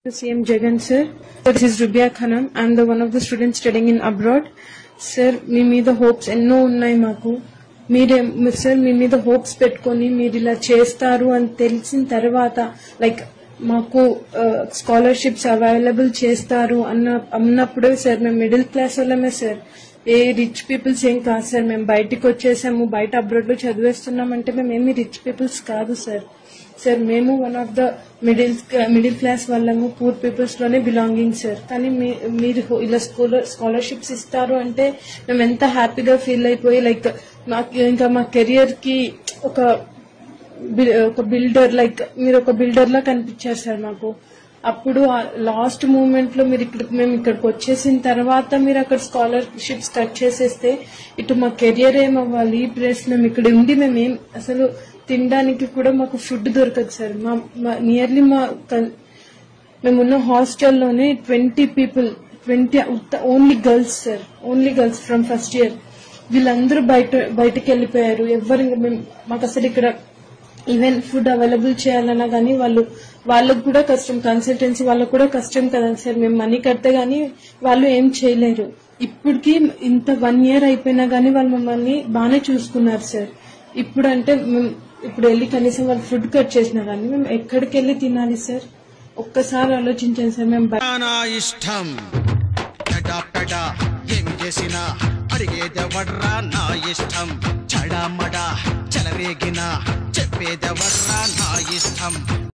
CM Jagan sir. This is Rubia Khanam. I'm the one of the students studying in abroad. Sir మీ మీద hopes ఎన్నో ఉన్నాయి మాకు మీరే సార్ మీ మీద హోప్స్ పెట్టుకొని మీరు ఇలా చేస్తారు అని తెలిసిన తర్వాత లైక్ మాకు స్కాలర్షిప్స్ అవైలబుల్ చేస్తారు అన్న అన్నప్పుడే సార్ మేము మిడిల్ క్లాస్ వాళ్ళమే సార్ ఏ రిచ్ పీపుల్స్ ఏం కాదు సార్ మేము బయటికి వచ్చేసాము బయట అబ్రాడ్ లో చదివేస్తున్నామంటే మేము ఏమి రిచ్ పీపుల్స్ కాదు సార్ సార్ మేము one of the middle middle class వాళ్ళము పూర్ పీపుల్స్ లోనే బిలాంగింగ్ సార్ కానీ మీ- మీరు ఇలా స్కూల్ స్కాలర్షిప్స్ ఇస్తారు అంటే మేము ఎంత హ్యాపీగా ఫీల్ అయిపోయి లైక్ మాకు ఇంకా మా కెరియర్ కి ఒక బి- ఒక బిల్డర్ లైక్ మీరు ఒక బిల్డర్ లా కనిపించారు సార్ మాకు అప్పుడు లాస్ట్ మూమెంట్ లో మీరు ఇక్కడ మేము ఇక్కడికి వచ్చేసిన తర్వాత మీరు అక్కడ స్కాలర్షిప్స్ కట్ చేసేస్తే ఇటు మా కెరియర్ ఏమవ్వాలి ప్లస్ మేము ఇక్కడ ఉండి మేము ఏం అసలు తినడానికి కూడా మాకు ఫుడ్ దొరకదు సార్ మా నియర్లీ మా కన్- మేమున్న హాస్టల్లోనే twenty people twenty only girls sir only girls from first year వీళ్ళందరూ బయట బయటకు వెళ్ళిపోయారు ఎవరు ఇంకా మేము మాకు అసలు ఇక్కడ ఈవెన్ ఫుడ్ అవైలబుల్ చేయాలన్నా కానీ వాళ్ళు వాళ్ళకు కూడా కష్టం కన్సల్టెన్సీ వాళ్ళకు కూడా కష్టం కదా సార్ మేము మనీ కడితే గానీ వాళ్ళు ఏం చేయలేరు ఇప్పటికి ఇంత వన్ ఇయర్ అయిపోయినా గానీ వాళ్ళు మమ్మల్ని బాగానే చూసుకున్నారు సార్ ఇప్పుడు అంటే మేము ఇప్పుడు వెళ్ళి కనీసం వాళ్ళు ఫుడ్ కట్ చేసినా కానీ మేము ఎక్కడికి వెళ్ళి తినాలి సార్ ఒక్కసారి ఆలోచించండి సార్ మేము బయ- నా ఇష్టం పెడా పెడా ఏమి చేసినా అడిగేదెవర్రా నా ఇష్టం చడామడా చెలరేగిన చెప్పేదెవర్రా నా ఇష్టం